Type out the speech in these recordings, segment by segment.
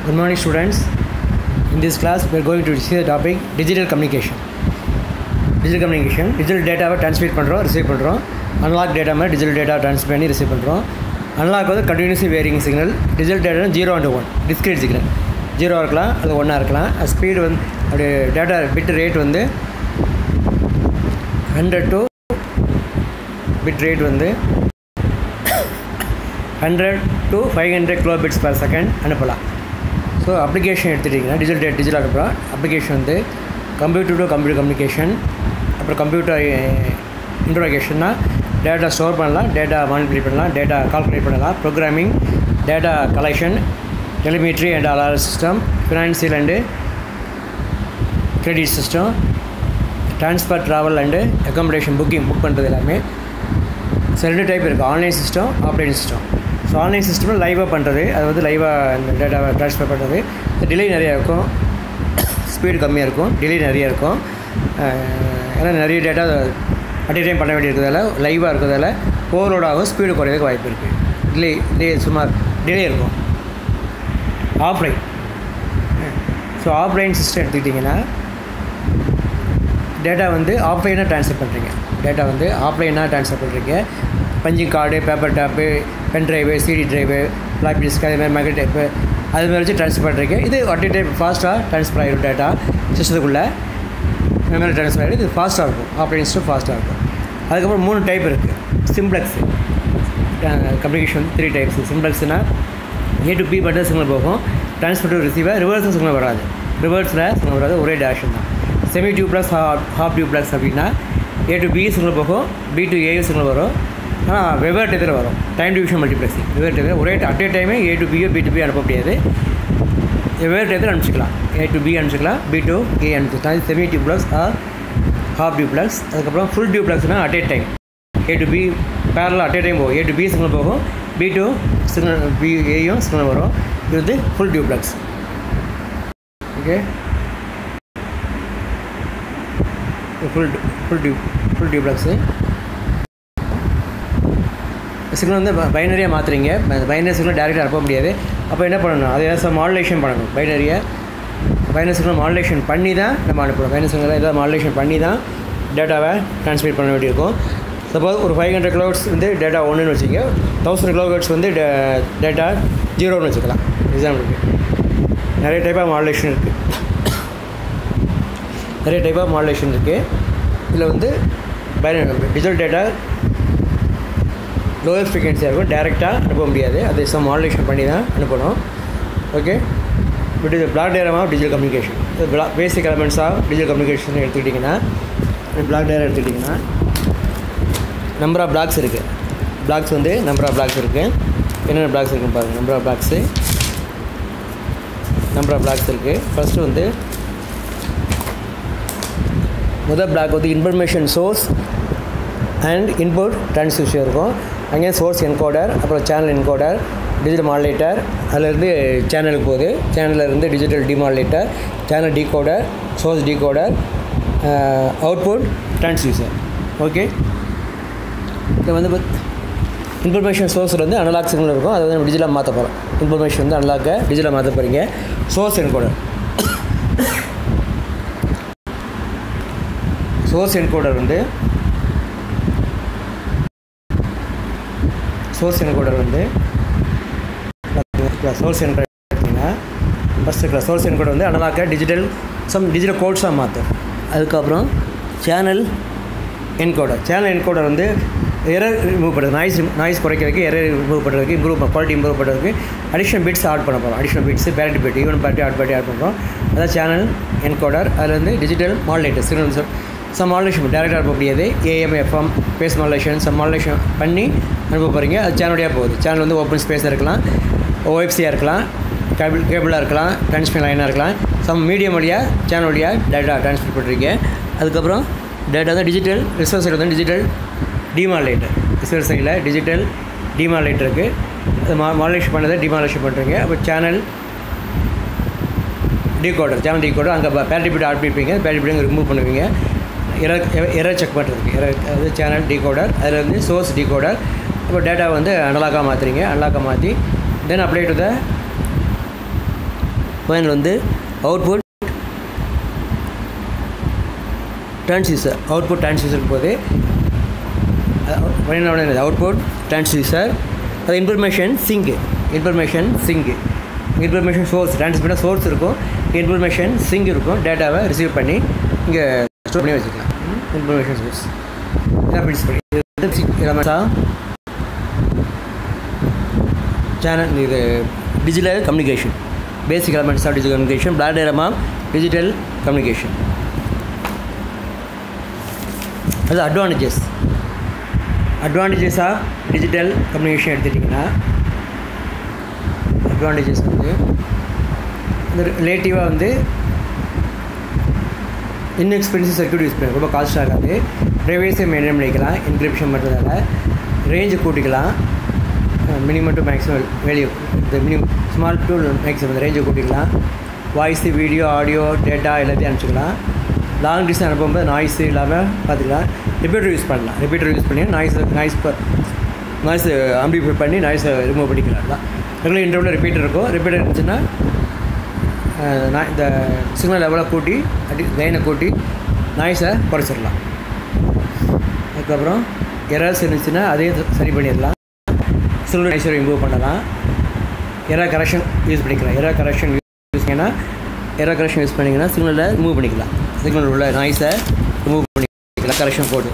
Good morning, students. In this class, we are going to see the topic digital communication. Digital communication digital டேட்டாவை transmit பண்ணுறோம் receive பண்ணுறோம் analogue data மாதிரி digital data transfer பண்ணி receive பண்ணுறோம் analogue வந்து continuously varying signal digital data zero and one discrete signal zero இருக்கலாம் அது ஒன்றா இருக்கலாம் ஸ்பீடு வந்து அப்படி டேட்டா பிட் ரேட் வந்து ஹண்ட்ரட் டு பிட் ரேட் வந்து hundred to five hundred kilo bits per second அனுப்பலாம் ஸோ அப்ளிகேஷன் எடுத்துட்டிங்கன்னா டிஜிட்டல் டேட் டிஜிட்டல் அனுப்புகிறோம் அப்ளிகேஷன் வந்து கம்ப்யூட்டர் டு கம்ப்யூட்டர் கம்யூனிகேஷன் அப்புறம் கம்ப்யூட்டர் இன்ட்ரோகேஷன்னா டேட்டா ஸ்டோர் பண்ணலாம் டேட்டா மானிட்டர் பண்ணலாம் டேட்டா கால்குலேட் பண்ணலாம் programming data collection telemetry and alarm system financial and credit system transfer travel and accommodation booking book பண்ணுறது எல்லாமே ஸோ ரெண்டு டைப் இருக்குது online system offline system so online சிஸ்டமில் லைவாக பண்ணுறது அது வந்து லைவாக அந்த டேட்டாவை ட்ரான்ஸ்ஃபர் பண்ணுறது டிலே நிறையா இருக்கும் ஸ்பீடு கம்மியாக இருக்கும் டிலே நிறைய இருக்கும் ஏன்னா நிறைய டேட்டா அட் டைம் பண்ண வேண்டியிருக்கிறதால லைவாக இருக்கிறதால ஓவர்லோட் ஆகும் ஸ்பீடு குறையறதுக்கு வாய்ப்பு இருக்குது டிலே டிலே சுமார் டிலே இருக்கும் ஆஃப்லைன் ஸோ ஆஃப்லைன் சிஸ்டம் எடுத்துக்கிட்டிங்கன்னா டேட்டா வந்து ஆஃப்லைனாக ட்ரான்ஸ்ஃபர் பண்ணுறீங்க டேட்டா வந்து ஆஃப்லைனாக ட்ரான்ஸ்ஃபர் பண்ணுறீங்க punching card paper tape pen drive CD drive floppy disk அதே மாதிரி மெகல் டைப்பு அது மாதிரி வச்சு ட்ரான்ஸ்ஃபர் பண்ணுறீங்க இது அட் டைம் ஃபாஸ்ட்டாக ட்ரான்ஸ்ஃபர் ஆகிடும் டேட்டா சிஸ்டத்துக்குள்ளே மெமரி ட்ரான்ஸ்ஃபர் ஆகிடும் இது ஃபாஸ்ட்டாக இருக்கும் ஆப்ரேட்டிங் சிஸ்டம் ஃபாஸ்ட்டாக இருக்கும் அதுக்கப்புறம் மூணு டைப் இருக்குது சிம்ப்ளெக்ஸ் கம்யூனிகேஷன் த்ரீ டைப்ஸ் சிம்ப்ளெக்ஸ்னால் ஏ டு பி மட்டும் சிக்னல் போகும் ட்ரான்ஸ்ஃபர் டு ரிசீவர் ரிவர்ஸும் சிக்னல் வராது ரிவர்ஸில் சிக்னல் வராது ஒரே டேரக்ஷன் தான் செமி டியூப்ளக்ஸ் ஹாஃப் டியூப்ளக்ஸ் அப்படின்னா ஏ டு பி சிக்னல் போகும் பி டு ஏ சிக்னல் வரும் ஆனால் வெவ்வேறு டயத்தில் வரும் டைம் டிவிஷன் மல்டிப்ளெக்ஸிங் வெவ்வேறு டயத்தில் ஒரே அட் ஏ டைமே ஏ டு பியோ பி டு பி அனுப்ப முடியாது வெவ்வேறு டயத்தில் அனுப்பிச்சிக்கலாம் ஏ டு பி அனுப்பிச்சிக்கலாம் பி டு ஏ அனுப்பிச்சிக்கலாம் இது semi duplex or half duplex அதுக்கப்புறம் ஃபுல் டியூப்ளக்ஸ்னால் at a time A to B பேரலாக அட் ஏ டைம் போகும் ஏ டு பி சிக்னல் போகும் பி டு சிக்னல் பி ஏயும் சிக்னல் வரும் இது வந்து full duplex okay full full டியூப் ஃபுல் டியூப்ளக்ஸு சிக்னல் வந்து பைனரியாக மாற்றுறீங்க அந்த பைனரி சிக்னல் டேரெக்டாக அனுப்ப முடியாது அப்போ என்ன பண்ணணும் அதை ஏதாவது மாடுலேஷன் பண்ணணும் பைனரியை பைனரி சிக்னல் மாடுலேஷன் பண்ணி தான் நம்ம அனுப்பணும் பைனரி சிக்னல் ஏதாவது மாடுலேஷன் பண்ணி தான் டேட்டாவை ட்ரான்ஸ்மிட் பண்ண வேண்டியிருக்கும் சப்போஸ் ஒரு ஃபைவ் ஹண்ட்ரட் கிலோவர்ஸ் வந்து டேட்டா ஒன்றுன்னு வச்சுக்க தௌசண்ட் கிலோவர்ஸ் வந்து டேட்டா ஜீரோன்னு வச்சுக்கலாம் எக்ஸாம்பிளுக்கு நிறைய டைப் ஆஃப் மாடுலேஷன் இருக்குது நிறைய டைப் ஆஃப் மாடுலேஷன் இருக்குது இதில் வந்து டிஜிட்டல் டேட்டா லோயர் ஃப்ரீக்வன்சியாக இருக்கும் டேரெக்டாக அனுப்ப முடியாது அது சம் மாடுலேஷன் பண்ணி தான் அனுப்பணும் ஓகே பட் இது block diagram of digital communication இது பிளா basic elements of digital communication எடுத்துக்கிட்டிங்கன்னா பிளாக் டயரம் எடுத்துக்கிட்டிங்கன்னா நம்பர் ஆஃப் பிளாக்ஸ் இருக்குது பிளாக்ஸ் வந்து நம்பர் ஆஃப் பிளாக்ஸ் இருக்குது என்னென்ன பிளாக்ஸ் இருக்குன்னு பாருங்கள் number of blocks number of blocks இருக்குது ஃபஸ்ட்டு வந்து முதல் பிளாக் வந்து information source and input transmission இருக்கும் அங்கே சோர்ஸ் என்கோடர் அப்புறம் சேனல் என்கோடர் டிஜிட்டல் மாடுலேட்டர் அதிலேருந்து சேனலுக்கு போகுது சேனல்லேருந்து digital demodulator channel decoder source decoder output transmission okay இது வந்து இன்ஃபர்மேஷன் சோர்ஸில் வந்து அனலாக் சிக்னல் இருக்கும் அதை வந்து டிஜிட்டலாக மாற்ற போகிறோம் இன்ஃபர்மேஷன் வந்து அனலாக்கை டிஜிட்டலாக மாற்ற போகிறீங்க சோர்ஸ் என்கோடர் சோர்ஸ் என்கோடர் வந்து சோர்ஸ் என்கோடர் வந்து சோர்ஸ் என்கோடர் எடுத்திங்கன்னா ஃபஸ்ட்டு கிளாஸ் சோர்ஸ் என்கோடர் வந்து அனலாக்க டிஜிட்டல் சம் டிஜிட்டல் கோட்ஸாக மாற்றும் அதுக்கப்புறம் சேனல் என்கோடர் சேனல் என்கோடர் வந்து எரர் ரிமூவ் பண்ணுறது நாய்ஸ் நாய்ஸ் குறைக்கிறதுக்கு எரர் ரிமூவ் பண்ணுறதுக்கு இம்ப்ரூவ் குவாலிட்டி இம்ப்ரூவ் பண்ணுறதுக்கு அடிஷனல் பிட்ஸ் ஆட் பண்ண போகிறோம் additional bits parity bit even parity add parity add பண்ணுறோம் அதான் சேனல் என்கோடர் அதில் வந்து digital modulator signal some modulation டேரெக்டாக அனுப்ப முடியாது AM FM phase modulation some modulation பண்ணி அனுப்ப போகிறீங்க அது சேனலுடைய போகுது சேனல் வந்து ஓப்பன் ஸ்பேஸாக இருக்கலாம் ஓஎஃப்சியாக இருக்கலாம் கேபிள் கேபிளாக இருக்கலாம் ட்ரான்ஸ்மிட் லைனாக இருக்கலாம் சம் மீடியம் வழியாக சேனல் வழியாக டேட்டா ட்ரான்ஸ்மிட் பண்ணுறீங்க அதுக்கப்புறம் டேட்டா தான் டிஜிட்டல் ரிசர்வ் சைடு வந்து டிஜிட்டல் டிமாலேட்டர் ரிசர்வ் சைடில் டிஜிட்டல் டிமாலேட்டருக்கு அது மா மாடுலேஷன் பண்ணதை டிமாலேஷன் பண்ணுறீங்க அப்போ சேனல் டிகோடர் சேனல் டிகோடர் அங்கே பேட்டரி பிட் ஆட் பண்ணிப்பீங்க பேட்டரி பிட் ரிமூவ் பண்ணுவீங்க எரர் எரர் செக் பண்ணுறதுக்கு எரர் அது சேனல் டிகோடர் அதில் வந்து சோர்ஸ் டிகோடர் இப்போ டேட்டா வந்து அனலாக்காக மாற்றுறீங்க அனலாக்காக மாற்றி then apply to the final வந்து அவுட்புட் டிரான்ஸ்யூசர் அவுட்புட் டிரான்ஸ்யூசர் போது அவுட்புட் டிரான்ஸ்யூசர் அது information sink information sink information source transmitter source இருக்கும் இன்ஃபர்மேஷன் சிங்க் இருக்கும் டேட்டாவை ரிசீவ் பண்ணி இங்கே ஸ்டோர் பண்ணி வச்சுக்கலாம் இன்ஃபர்மேஷன் சோர்ஸ் இதான் பிடிச்சி பண்ணி இது வந்து எலமெண்ட்ஸாக சேனல் இது digital communication basic elements of digital communication block diagram of digital communication அது advantages advantages of digital communication எடுத்துட்டிங்கன்னா அட்வான்டேஜஸ் வந்து இந்த ரிலேட்டிவாக வந்து இன்எக்ஸ்பென்சிவ் சர்க்யூட் யூஸ் பண்ணி ரொம்ப காஸ்ட் ஆகாது ப்ரைவேஸை மெயின்டைன் பண்ணிக்கலாம் இன்கிரிப்ஷன் பண்ணுறதால ரேஞ்சு கூட்டிக்கலாம் மினிமம் டு மேக்ஸிமம் வேல்யூ இந்த மினிமம் ஸ்மால் டு மேக்ஸிமம் இந்த ரேஞ்சை கூட்டிக்கலாம் வாய்ஸு வீடியோ ஆடியோ டேட்டா எல்லாத்தையும் அனுப்பிச்சிக்கலாம் லாங் டிஸ்டன்ஸ் அனுப்பும்போது நாய்ஸு இல்லாமல் பார்த்துக்கலாம் ரிப்பீட்டர் யூஸ் பண்ணலாம் ரிப்பீட்டர் யூஸ் பண்ணி நாய்ஸ் நாய்ஸ் நாய்ஸ் ஆம்பிஃபை பண்ணி நாய்ஸை ரிமூவ் பண்ணிக்கலாம் ரெகுலர் இன்டர்வியூவில் ரிப்பீட்டர் இருக்கும் ரிப்பீட்டர் இருந்துச்சுன்னா நான் இந்த சிக்னல் லெவலை கூட்டி அடி லைனை கூட்டி நாய்ஸை குறைச்சிடலாம் அதுக்கப்புறம் எரர்ஸ் இருந்துச்சுன்னா அதையும் சரி பண்ணிடலாம் சிக்னல் நாய்ஸை இம்ப்ரூவ் பண்ணலாம் எரர் கரெக்ஷன் யூஸ் பண்ணிக்கலாம் எரர் கரெக்ஷன் யூஸ் பண்ணிங்கன்னா எரர் கரெக்ஷன் யூஸ் பண்ணிங்கன்னா சிக்னலை ரிமூவ் பண்ணிக்கலாம் சிக்னல் உள்ள நாய்ஸை ரிமூவ் பண்ணிக்கலாம் correction code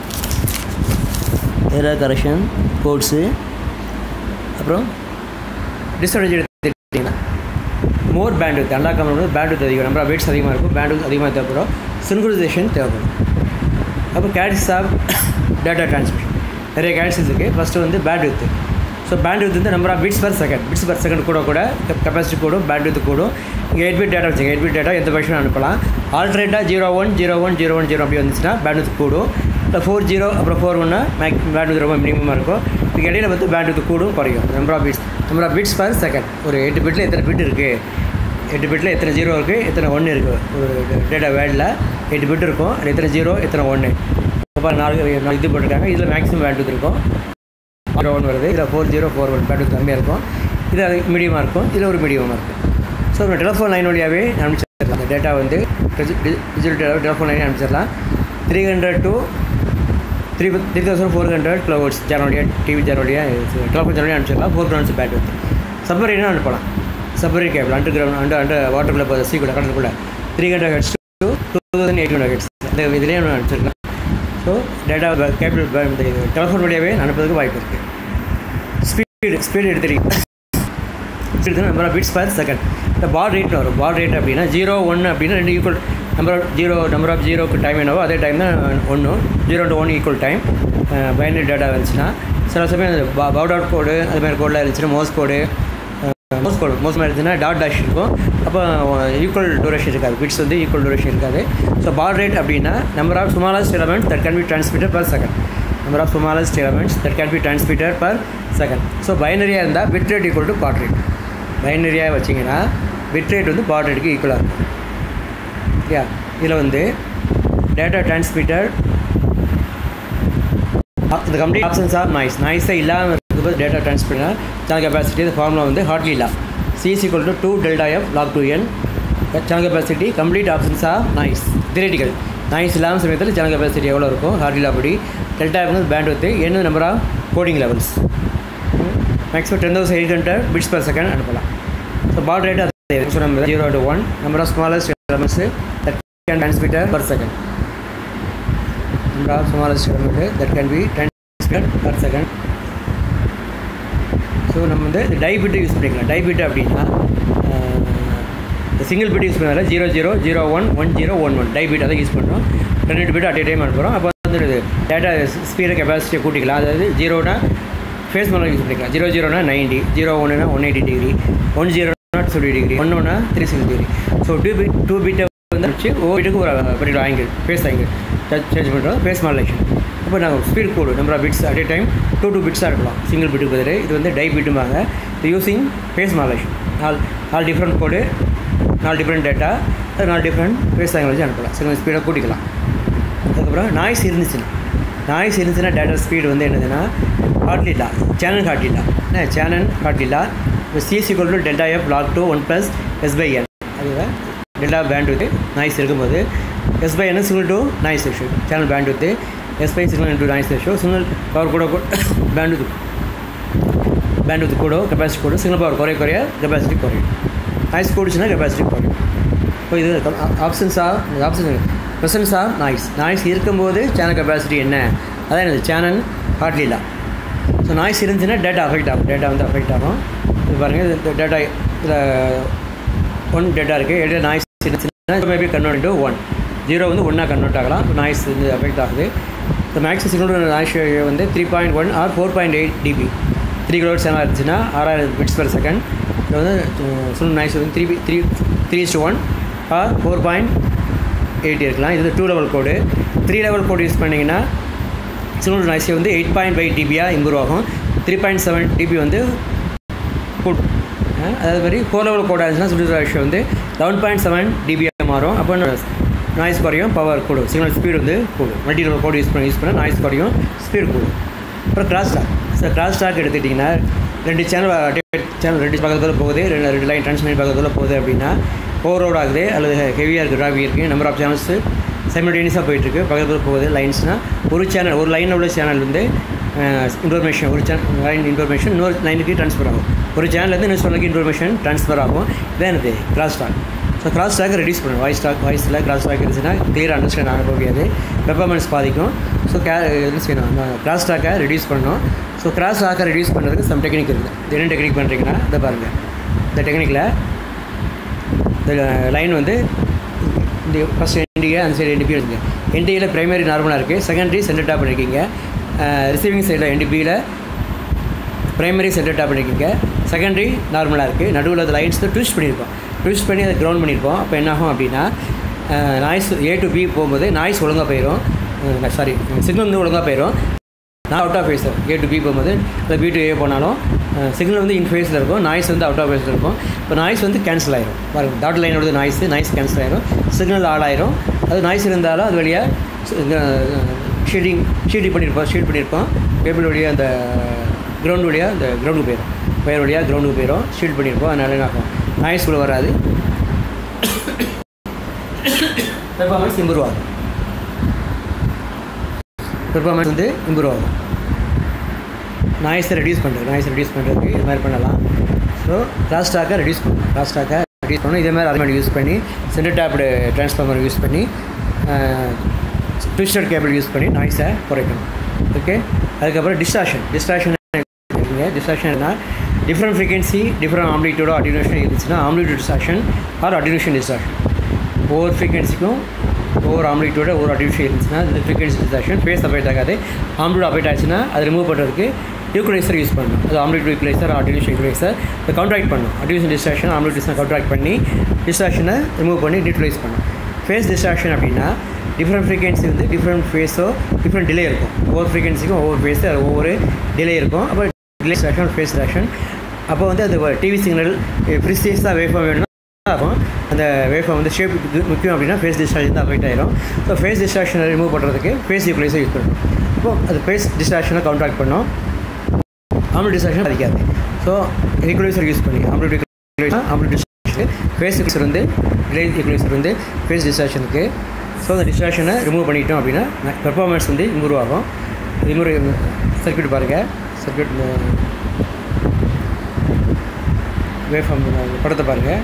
error correction codes அப்புறம் டிஸ்அட்வான்டேஜ் எடுத்துக்கிட்டிங்கன்னா மோர் பேண்ட்வித் அண்டா கம்பெனி பேண்ட்வித் அதிகம் நம்பர் வெயிட்ஸ் அதிகமாக இருக்கும் பேண்ட்வித் அதிகமாக தேவைப்படும் சின்குலைசேஷன் தேவைப்படும் அப்போ கேட்ஸ் ஆஃப் டேட்டா டிரான்ஸ்மிஷன் நிறைய கேட்ஸஸ் இருக்குது ஃபஸ்ட்டு வந்து பேண்ட்வித் ஸோ பேண்ட்வித் வந்து number of bits per second bits per second கூட கூட கெப்பாசிட்டி கூடும் பேண்ட்வித் கூடும் இங்கே எயிட் பிட் டேட்டா வச்சுங்க எயிட் பிட் டேட்டா எந்த பட்சம் அனுப்பலாம் ஆல்ட்ரேட்டாக zero one zero one zero one zero அப்படி வந்துச்சுன்னா பேண்ட்வித் கூடும் இல்லை ஃபோர் ஜீரோ அப்புறம் ஃபோர் ஒன்னா மேக் பேண்ட்வித் ரொம்ப மினிமமாக இருக்கும் இதுக்கு இடையில வந்து பேண்ட்வித் கூடும் குறையும் number of bits number of bits per second ஒரு எட்டு பிட்டில் எத்தனை பிட் இருக்குது எட்டு பிட்டில் எத்தனை ஜீரோ இருக்குது எத்தனை ஒன்று இருக்குது ஒரு டேட்டா வேர்டில் எட்டு பிட் இருக்கும் அது எத்தனை ஜீரோ எத்தனை ஒன்று இப்போ நாலு நாலு இது போட்டிருக்காங்க இதில் மேக்ஸிமம் பேண்ட்வித் இருக்கும் ஜீரோ ஒன் வருது இதில் four zero four one bandwidth கம்மியாக இருக்கும் இது அது மீடியமாக இருக்கும் இதில் ஒரு மீடியமாக இருக்கும் ஸோ நம்ம டெலிஃபோன் லைன் வழியாகவே அனுப்பிச்சிடலாம் அந்த டேட்டா வந்து டிஜிட்டல் டேட்டா டெலிஃபோன் லைனே அனுப்பிச்சிடலாம் three hundred to three three thousand four hundred kilo volts சேனலுடைய டிவி சேனலுடைய டெலிஃபோன் சேனலுடைய அனுப்பிச்சிடலாம் ஃபோர் கிரவுண்ட்ஸ் பேட் வந்து சப்மரீனும் அனுப்பலாம் submarine cable under ground under under வாட்டருக்குள்ளே போகிற சீ கூட கடலுக்குள்ள three hundred hertz two two thousand eight hundred hertz இந்த இதுலேயே அனுப்பிச்சிருக்கலாம் ஸோ டேட்டா கேபிள் இந்த டெலிஃபோன் வழியாகவே அனுப்புறதுக்கு வாய்ப்பு இருக்குது ஸ்பீடு ஸ்பீடு எடுத்துட்டீங்க speed number of bits per second இந்த பால் ரேட் வரும் பால் ரேட் அப்படின்னா ஜீரோ ஒன்று அப்படின்னா ரெண்டு equal number of zero number of ஜீரோக்கு டைம் என்னவோ அதே டைம் தான் ஒன்று zero to one equal time binary data இருந்துச்சுன்னா சில சமயம் பவுட் அவுட் கோடு அது மாதிரி கோடில் இருந்துச்சுன்னா மோஸ் கோடு மோஸ் கோடு மோஸ் மாதிரி இருந்துச்சுன்னா டாட் டேஷ் இருக்கும் அப்போ ஈக்குவல் டூரேஷன் இருக்காது பிட்ஸ் வந்து ஈக்குவல் டூரேஷன் இருக்காது ஸோ பால் ரேட் அப்படின்னா number of smallest element that can be transmitter per second number of smallest elements that can be transmitter per second so பைனரியாக இருந்தால் bit rate equal to baud rate பைனரியாக வச்சிங்கன்னா bit rate வந்து பாட் ரேட்டுக்கு ஈக்குவலாக இருக்கும் okay இதில் வந்து டேட்டா டிரான்ஸ்மிட்டர் இந்த கம்ப்ளீட் ஆப்ஷன்ஸ் ஆஃப் நாய்ஸ் நாய்ஸே இல்லாமல் இருக்கும்போது டேட்டா டிரான்ஸ்மிட்டர் சேனல் கெப்பாசிட்டி இந்த ஃபார்முலா வந்து Hartley law C is equal to two delta f log two N channel capacity complete absence of noise theoretical noise இல்லாமல் சமயத்தில் சேனல் கெப்பாசிட்டி எவ்வளோ இருக்கும் ஹார்ட்லி படி டெல்டா வந்து பேண்ட் வந்து என்ன number of coding levels maximum ten thousand eight hundred bits per second அனுப்பலாம் so baud rate அதே ஸோ நம்ம zero to one number of smallest elements that can transmitter per second number of smallest element that can be transmitter per second so நம்ம வந்து இந்த டை பிட்டு use பண்ணிக்கலாம் டை பிட்டு அப்படின்னா இந்த சிங்கிள் பிட் யூஸ் பண்ணால zero zero zero one one zero one one tie bit அதை யூஸ் பண்ணுறோம் ரெண்டு பிட் அட் ஏ டைம் அனுப்புகிறோம் அப்போ வந்து டேட்டா ஸ்பீடை கெப்பாசிட்டியை கூட்டிக்கலாம் அதாவது ஜீரோனா ஃபேஸ் மேலே யூஸ் பண்ணிக்கலாம் ஜீரோ ஜீரோனா நைன்டி ஜீரோ ஒன்றுனா ஒன் எயிட்டி டிகிரி ஒன் ஜீரோனா டூ டிகிரி ஒன் ஒன்னா three six degree so two bit two பிட்டை வந்து வச்சு ஒவ்வொரு பிட்டுக்கு ஒரு particular angle phase angle change பண்ணுறோம் ஃபேஸ் மாடலேஷன் அப்போ நாங்கள் speed code number of bits at a time two two பிட்ஸாக இருக்கலாம் சிங்கிள் பிட்டுக்கு பதில் இது வந்து டை பிட்டுமாங்க இது யூஸிங் ஃபேஸ் மாடலேஷன் நாலு நாலு டிஃப்ரெண்ட் கோடு நாலு டிஃப்ரெண்ட் டேட்டா அது நாலு டிஃப்ரெண்ட் ஃபேஸ் ஆங்கிள் வச்சு அனுப்பலாம் சிங்கிள் ஸ்பீடாக கூட்டிக்கலாம் அதுக்கப்புறம் நாய்ஸ் இருந்துச்சுன்னா நாய்ஸ் இருந்துச்சுன்னா டேட்டா ஸ்பீடு வந்து என்னதுன்னா ஹார்ட்லிலா சேனல் ஹார்ட்லிலா என்ன சேனல் ஹார்ட்லிலா இப்போ சிஎஸ்சி கோல் delta f log two one plus S by N அதுதான் டெல்டா பேண்ட் வித்து நாய்ஸ் இருக்கும்போது எஸ் பை என்ன signal to noise ratio channel bandwidth S by signal into noise ratio signal power கூட bandwidth bandwidth கூட capacity கூட signal power குறைய குறைய capacity குறையும் noise கூடுச்சுன்னா capacity குறையும் இப்போ இது absence of absence presence of noise noise இருக்கும்போது சேனல் கெப்பாசிட்டி என்ன அதான் எனது சேனல் ஹார்ட்லி இல்லை ஸோ நாய்ஸ் இருந்துச்சுன்னா டேட்டா அஃபெக்ட் ஆகும் டேட்டா வந்து அஃபெக்ட் ஆகும் இது பாருங்கள் இந்த டேட்டா இதில் ஒன் டேட்டா இருக்குது டேட்டா நாய்ஸ் இருந்துச்சுன்னா maybe convert to one zero வந்து ஒன்றா கன்வெர்ட் ஆகலாம் நாய்ஸ் வந்து அஃபெக்ட் ஆகுது இந்த மேக்ஸிமம் சிக்னல் நாய்ஸ் வந்து three point one or four point eight dB three kilo channel இருந்துச்சுன்னா ஆறாயிரம் பிட்ஸ் பெர் செகண்ட் இது வந்து சிக்னல் நாய்ஸ் வந்து three three three to one or four point eight இருக்கலாம் இது two level code three level code use பண்ணிங்கன்னா signal noise வந்து eight point five டிபியாக இம்ப்ரூவ் ஆகும் த்ரீ பாயிண்ட் செவன் டிபி வந்து கூடும் அதே மாதிரி ஃபோர் லெவல் கோட் ஆச்சுன்னா சிக்னல் ரேஷியோ வந்து லெவன் பாயிண்ட் செவன் டிபியாக மாறும் அப்போ நாய்ஸ் குறையும் பவர் கூடும் சிக்னல் ஸ்பீடு வந்து கூடும் மல்டி லெவல் கோட் யூஸ் பண்ணி யூஸ் பண்ணால் நாய்ஸ் குறையும் ஸ்பீடு கூடும் அப்புறம் crosstalk sir crosstalk எடுத்துக்கிட்டிங்கன்னா ரெண்டு சேனல் சேனல் ரெண்டு பக்கத்தில் போகுது ரெண்டு ரெண்டு லைன் டிரான்ஸ்மிட் பக்கத்தில் போகுது அப்படின்னா ஓவர் ரோட் ஆகுது அல்லது ஹெவியாக இருக்குது டிராஃபிக் இருக்குது நம்பர் ஆஃப் சேனல்ஸு சைமல்டேனியஸாக போயிட்டுருக்கு பக்கத்தில் போகுது லைன்ஸ்னால் ஒரு சேனல் ஒரு லைனில் உள்ள சேனல் வந்து இன்ஃபர்மேஷன் ஒரு சேனல் லைன் இன்ஃபர்மேஷன் இன்னொரு லைனுக்கு ட்ரான்ஸ்ஃபர் ஆகும் ஒரு சேனல்லேருந்து இன்னொரு சேனலுக்கு இன்ஃபர்மேஷன் ட்ரான்ஸ்ஃபர் ஆகும் இதான் எனக்கு crosstalk so crosstalk reduce பண்ணும் வாய்ஸ் ஸ்டாக் வாய்ஸில் கிராஸ் ஸ்டாக் இருந்துச்சுன்னா கிளியர் அண்டர்ஸ்டாண்ட் ஆக முடியாது பெர்ஃபார்மன்ஸ் பாதிக்கும் ஸோ கே என்ன செய்யணும் கிராஸ் ஸ்டாக்கை ரெடியூஸ் பண்ணணும் ஸோ கிராஸ் ஸ்டாக்கை ரெடியூஸ் பண்ணுறதுக்கு சம் டெக்னிக் இருக்குது இது என்ன டெக்னிக் பண்ணுறீங்கன்னா இதை பாருங்கள் இந்த டெக்னிக்கில் இந்த லைன் வந்து இந்த ஃபஸ்ட் என்டிஏ அந்த சைடு என்டிபி இருக்குங்க என்டிஏல ப்ரைமரி நார்மலாக இருக்குது செகண்டரி சென்டர் டாப் பண்ணியிருக்கீங்க ரிசீவிங் சைடில் என்டிபியில் ப்ரைமரி சென்டர் டாப் பண்ணியிருக்கீங்க செகண்டரி நார்மலாக இருக்குது நடுவில் அந்த லைன்ஸ் தான் ட்விஸ்ட் பண்ணியிருக்கோம் ட்விஸ்ட் பண்ணி அதை கிரவுண்ட் பண்ணியிருப்போம் அப்போ என்னாகும் அப்படின்னா நாய்ஸ் ஏ டு பி போகும்போது நாய்ஸ் ஒழுங்காக போயிடும் சாரி சிக்னல் வந்து ஒழுங்காக போயிடும் நான் out of phase A to B போகும்போது இல்லை பி டு ஏ போனாலும் சிக்னல் வந்து இன் ஃபேஸில் இருக்கும் நாய்ஸ் வந்து அவுட் ஆஃப் ஃபேஸில் இருக்கும் இப்போ நாய்ஸ் வந்து கேன்சல் ஆயிரும் பாருங்கள் டாட் லைனோட நாய்ஸ் நாய்ஸ் கேன்சல் ஆயிரும் சிக்னல் ஆட் ஆயிரும் அது நாய்ஸ் இருந்தாலும் அது வழியாக ஷீட்டிங் ஷீட்டிங் பண்ணியிருப்போம் ஷீட் பண்ணியிருப்போம் கேபிள் வழியாக அந்த கிரவுண்ட் வழியாக அந்த கிரவுண்டுக்கு போயிடும் வயர் வழியாக கிரவுண்டுக்கு போயிடும் ஷீட் பண்ணியிருப்போம் அதனால என்ன ஆகும் நாய்ஸ் கூட வராது பெர்ஃபார்மன்ஸ் இம்ப்ரூவ் ஆகும் பெர்ஃபார்மன்ஸ் வந்து இம்ப்ரூவ் ஆகும் நாய்ஸை ரெடியூஸ் பண்ணுறது நாய்ஸை ரெடியூஸ் பண்ணுறதுக்கு இது மாதிரி பண்ணலாம் ஸோ கிராஸ் ஸ்டாக்கை ரெடியூஸ் பண்ணணும் கிராஸ் ஸ்டாக்கை ரெடியூஸ் பண்ணணும் இதே மாதிரி அதே மாதிரி யூஸ் பண்ணி சென்டர் டேப்டு ட்ரான்ஸ்ஃபார்மர் யூஸ் பண்ணி ட்விஸ்டட் கேபிள் யூஸ் பண்ணி நாய்ஸை குறைக்கணும் ஓகே அதுக்கப்புறம் டிஸ்டார்ஷன் டிஸ்டார்ஷன் இருக்குங்க டிஸ்டார்ஷன்னா டிஃப்ரெண்ட் ஃப்ரீக்வன்சி டிஃப்ரெண்ட் ஆம்ப்ளிடியூடோ அட்யூனேஷன் இருந்துச்சுன்னா amplitude distortion or attenuation distortion ஒவ்வொரு ஃப்ரீக்வன்சிக்கும் ஒவ்வொரு ஆம்ப்ளிடியூட ஒவ்வொரு அட்யூஷன் இருந்துச்சுன்னா இந்த ஃப்ரீக்வன்சி டிஸ்டார்ஷன் ஃபேஸ் அஃபெக்ட் ஆகாது ஆம்ப்ளியூட் அஃபெக்ட் ஆச்சுன்னா அது ரிமூவ் பண்ணுறதுக்கு ஈக்குவலைசர் யூஸ் பண்ணணும் அது ஆம்ப்ளிட் ஈக்குவலைசர் அட்யூஷன் ஈக்குவலைசர் இதை கான்ட்ராக்ட் பண்ணணும் attenuation distortion amplitude distortion contract பண்ணி டிஸ்ட்ராக்ஷனை ரிமூவ் பண்ணி நியூட்ரலைஸ் பண்ணணும் ஃபேஸ் டிஸ்ட்ராக்ஷன் அப்படின்னா டிஃப்ரெண்ட் ஃப்ரீக்வன்சி வந்து டிஃப்ரெண்ட் ஃபேஸோ டிஃப்ரெண்ட் டிலே இருக்கும் ஒவ்வொரு ஃப்ரீக்வன்சிக்கும் ஒவ்வொரு ஃபேஸு அது ஒவ்வொரு டிலே இருக்கும் அப்போ டிலே டிஸ்ட்ராக்ஷன் ஃபேஸ் டிஸ்ட்ராக்ஷன் அப்போ வந்து அந்த டிவி சிக்னல் ப்ரிசைஸாக வேஃபாக வேணும்னா ஆகும் அந்த வேஃபாக வந்து ஷேப் முக்கியம் அப்படின்னா ஃபேஸ் டிஸ்ட்ராக்ஷன் தான் அஃபெக்ட் ஆயிரும் ஸோ ஃபேஸ் டிஸ்ட்ராக்ஷனை ரிமூவ் பண்ணுறதுக்கு ஃபேஸ் ஈக்குவலைசர் யூஸ் பண்ணணும் அப்போ அது ஃபேஸ் டிஸ்ட்ராக்ஷனை கான்ட்ராக்ட் பண்ணோம் ஆம்லெட் டிஸ்ட்ராக்ஷன் அதிகாது ஸோ ஈக்குவலைசர் யூஸ் பண்ணி amplitude equaliser amplitude distortion phase equaliser வந்து டிலே ஈக்குவலைசர் வந்து ஃபேஸ் டிஸ்ட்ராக்ஷனுக்கு ஸோ அந்த டிஸ்ட்ராக்ஷனை ரிமூவ் பண்ணிட்டோம் அப்படின்னா பெர்ஃபார்மன்ஸ் வந்து இம்ப்ரூவ் ஆகும் இம்ப்ரூவ் சர்க்கியூட் பாருங்கள் சர்க்கியூட் வேஃபார்ம் படத்தை பாருங்கள்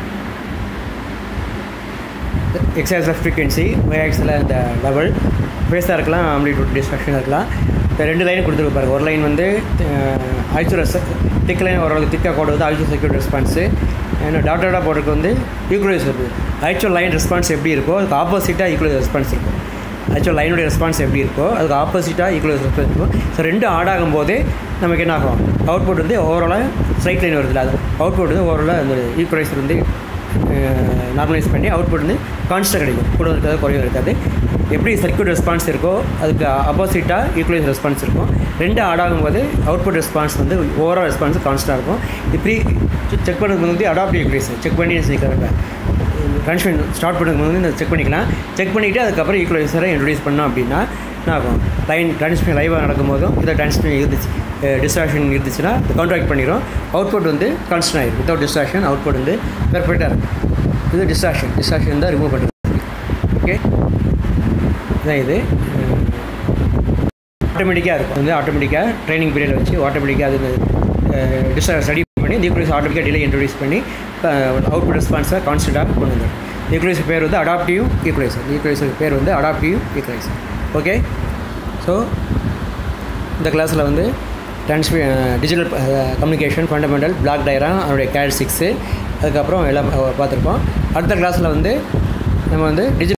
எக்ஸாக்ஸ் ஆஃப் ஃப்ரீக்வன்சி ஒய்ஆக்ஸில் இந்த லெவல் ஃபேஸாக இருக்கலாம் ஆம்ப்ளிடியூட் டிஸ்ட்ராக்ஷன் இருக்கலாம் இந்த ரெண்டு லைன் கொடுத்துருக்கு பாருங்க ஒரு லைன் வந்து ஆய்ச்சூர் திக் லைன் ஓரளவுக்கு திக்காக கோடு வந்து ஆய்ச்சூர் சர்க்கியூட் ரெஸ்பான்ஸு ஏன்னா டாட்டாடாக போடுறதுக்கு வந்து ஈக்குவலைஸ் இருக்குது ஆக்சுவல் லைன் ரெஸ்பான்ஸ் எப்படி இருக்கோ அதுக்கு ஆப்போசிட்டாக ஈக்குவலைஸ் ரெஸ்பான்ஸ் இருக்கும் ஆக்சுவல் லைனுடைய ரெஸ்பான்ஸ் எப்படி இருக்கோ அதுக்கு ஆப்போசிட்டாக ஈக்குவலைஸ் ரெஸ்பான்ஸ் இருக்கும் ஸோ ரெண்டு ஆட் ஆகும் போதே நமக்கு என்ன ஆகும் அவுட்புட் வந்து ஓவராலாக ஸ்ட்ரைட் லைன் வருதுல்ல அது அவுட்புட் வந்து ஓவராலாக அந்த ஈக்குவலைசர் வந்து நார்மலைஸ் பண்ணி அவுட்புட் வந்து கான்ஸ்டாக கிடைக்கும் கூட இருக்காது குறையும் இருக்காது எப்படி சர்க்கியூட் ரெஸ்பான்ஸ் இருக்கோ அதுக்கு ஆப்போசிட்டாக ஈக்குவலைஸ் ரெஸ்பான்ஸ் இருக்கும் ரெண்டு ஆட் ஆகும்போது அவுட்புட் ரெஸ்பான்ஸ் வந்து ஓவரால் ரெஸ்பான்ஸ் கான்ஸ்டாக இருக்கும் இப்படி செக் பண்ணுறது வந்து அடாப்டிவ் ஈக்குவலைசர் செக் பண்ணி செய்கிறாங்க ட்ரான்ஸ்மிஷன் ஸ்டார்ட் பண்ணுறது வந்து செக் பண்ணிக்கலாம் செக் பண்ணிவிட்டு அதுக்கப்புறம் ஈக்குவலைசரை இன்ட்ரடியூஸ் பண்ணோம் அப்படின்னா என்ன ஆகும் லைன் ட்ரான்ஸ்மிஷன் லைவாக நடக்கும்போதும் இதை ட்ரான்ஸ்மிஷன் இருந்துச்சு டிஸ்ட்ராக்ஷன் இருந்துச்சுன்னா கான்ட்ராக்ட் பண்ணிடும் அவுட்புட் வந்து கான்ஸ்டன்ட் ஆகிடும் வித்தவுட் டிஸ்ட்ராக்ஷன் அவுட்புட் வந்து பெர்ஃபெக்டாக இருக்கும் இது டிஸ்ட்ராக்ஷன் டிஸ்ட்ராக்ஷன் தான் ரிமூவ் பண்ணுறது ஓகே இதான் இது ஆட்டோமேட்டிக்காக இருக்கும் வந்து ஆட்டோமேட்டிக்காக ட்ரைனிங் பீரியட் வச்சு ஆட்டோமேட்டிக்காக அது டிஸ்ட்ரா ஸ்டடி பண்ணி நியூக்ளியஸ் ஆட்டோமேட்டிக்காக டிலே இன்ட்ரடியூஸ் பண்ணி அவுட்புட் ரெஸ்பான்ஸை கான்ஸ்டண்ட்டாக கொண்டு வந்துடும் நியூக்ளியஸ் பேர் வந்து அடாப்டிவ் ஈக்குவலைசர் நியூக்ளியஸுக்கு பேர் வந்து அடாப்டிவ் ஈக்குவலைசர் ஓகே ஸோ இந்த கிளாஸில் வந்து ட்ரான்ஸ்மி digital communication fundamental block diagram அதனுடைய கேட் சிக்ஸு அதுக்கப்புறம் எல்லாம் பார்த்துருப்போம் அடுத்த கிளாஸில் வந்து நம்ம வந்து டிஜிட்டல்